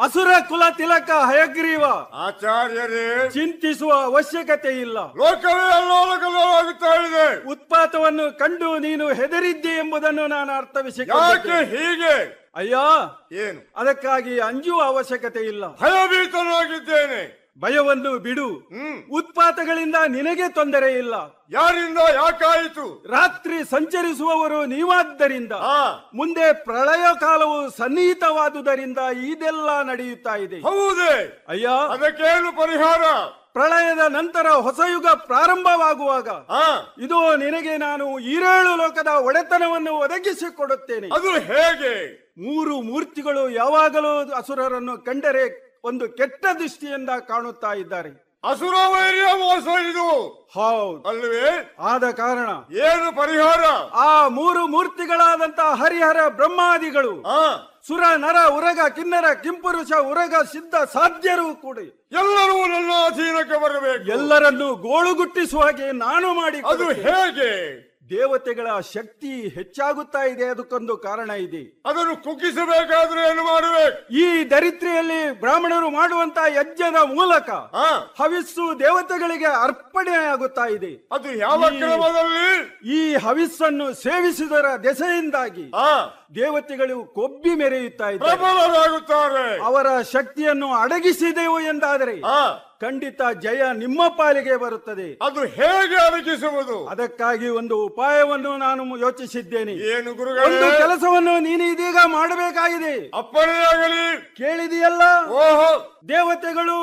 ಅಸುರ ಕುಲ ತಿಲಕ ಹಯಗ್ರೀವ ಆಚಾರ್ಯರೇ ಚಿಂತಿಸುವ ಅವಶ್ಯಕತೆ ಇಲ್ಲ ಲೋಕವೇ ಅಲ್ಲೋಲಕಲ್ಲೋಲಾಗುತ್ತಾ ಇದೆ ಉತ್ಪಾತವನ್ನು ಕಂಡು ನೀನು ಹೆದರಿದ್ದೆ ಎಂಬುದನ್ನು ನಾನು ಯಾಕೆ ಅರ್ಥವಿಸಿಕೊಂಡಿದ್ದೆ ಹೀಗೆ ಅಯ್ಯ ಏನು ಅದಕ್ಕಾಗಿ ಅಂಜುವ ಅವಶ್ಯಕತೆ ಇಲ್ಲ ಭಯಭೀತನಾಗಿದ್ದೇನೆ ಭಯವನ್ನು ಬಿಡು ಹ್ಮ್ ಉತ್ಪಾತಗಳಿಂದ ನಿನಗೆ ತೊಂದರೆ ಇಲ್ಲ ಯಾರಿಂದ ಯಾಕಾಯಿತು ರಾತ್ರಿ ಸಂಚರಿಸುವವರು ನೀವಾದ್ದರಿಂದ ಆ ಮುಂದೆ ಪ್ರಳಯ ಕಾಲವು ಸನ್ನಿಹಿತವಾದುದರಿಂದ ಇದೆಲ್ಲ ನಡೆಯುತ್ತಾ ಇದೆ ಹೌದೇ ಅಯ್ಯ ಅದಕ್ಕೇನು ಪರಿಹಾರ ಪ್ರಳಯದ ನಂತರ ಹೊಸ ಯುಗ ಪ್ರಾರಂಭವಾಗುವಾಗ ಆ ಇದು ನಿನಗೆ ನಾನು ಈರೇಳು ಲೋಕದ ಒಡೆತನವನ್ನು ಒದಗಿಸಿಕೊಡುತ್ತೇನೆ ಅದು ಹೇಗೆ ಮೂರು ಮೂರ್ತಿಗಳು ಯಾವಾಗಲೂ ಅಸುರರನ್ನು ಕಂಡರೆ ಒಂದು ಕೆಟ್ಟ ದೃಷ್ಟಿಯಿಂದ ಕಾಣುತ್ತಾ ಇದ್ದಾರೆ ಅಸುರ ವೈರ್ಯ ಮೋಸ ಇದು ಹೌದು ಅಲ್ವೇ ಆದ ಕಾರಣ ಏನು ಪರಿಹಾರ ಆ ಮೂರು ಮೂರ್ತಿಗಳಾದಂತ ಹರಿಹರ ಬ್ರಹ್ಮಾದಿಗಳು ಆ ಸುರ ನರ ಉರಗ ಕಿನ್ನರ ಕಿಂಪುರುಷ ಉರಗ ಸಿದ್ಧ ಸಾಧ್ಯರು ಕೂಡ ಎಲ್ಲರೂ ನನ್ನ ಅಧೀನಕ್ಕೆ ಬರಬೇಕು ಎಲ್ಲರನ್ನು ಗೋಳುಗುಟ್ಟಿಸುವ ಹಾಗೆ ನಾನು ಮಾಡಿ ಅದು ಹೇಗೆ ದೇವತೆಗಳ ಶಕ್ತಿ ಹೆಚ್ಚಾಗುತ್ತಾ ಇದೆ ಅದಕ್ಕೊಂದು ಕಾರಣ ಇದೆ ಅದನ್ನು ಕುಗ್ಗಿಸಬೇಕಾದ್ರೆ ಏನು ಮಾಡಬೇಕು ಈ ದರಿದ್ರಿಯಲ್ಲಿ ಬ್ರಾಹ್ಮಣರು ಮಾಡುವಂತ ಯಜ್ಞದ ಮೂಲಕ ಆ ಹವಿಸ್ಸು ದೇವತೆಗಳಿಗೆ ಅರ್ಪಣೆಯಾಗುತ್ತಾ ಇದೆ ಅದು ಯಾವ ಈ- ಕ್ರಮದಲ್ಲಿ ಈ ಹವಿಸ್ಸನ್ನು ಸೇವಿಸಿದರ ದೆಸೆಯಿಂದಾಗಿ ಆ ದೇವತೆಗಳು ಕೊಬ್ಬಿ ಮೆರೆಯುತ್ತಾ ಇದ್ದಾರೆ ಪ್ರಬಲರಾಗುತ್ತಾರೆ ಅವರ ಶಕ್ತಿಯನ್ನು ಅಡಗಿಸಿದೆವು ಎಂದಾದರೆ ಆ ಖಂಡಿತ ಜಯ ನಿಮ್ಮ ಪಾಲಿಗೆ ಬರುತ್ತದೆ ಅದು ಹೇಗೆ ಅಡಗಿಸುವುದು ಅದಕ್ಕಾಗಿ ಒಂದು ಉಪಾಯವನ್ನು ನಾನು ಯೋಚಿಸಿದ್ದೇನೆ ಏನು ಒಂದು ಗುರುಗಳೇ ಕೆಲಸವನ್ನು ನೀನು ಇದೀಗ ಮಾಡಬೇಕಾಗಿದೆ ಅಪ್ಪಣೆಯಾಗಲಿ ಕೇಳಿದೆಯಲ್ಲ ಓಹೋ ದೇವತೆಗಳು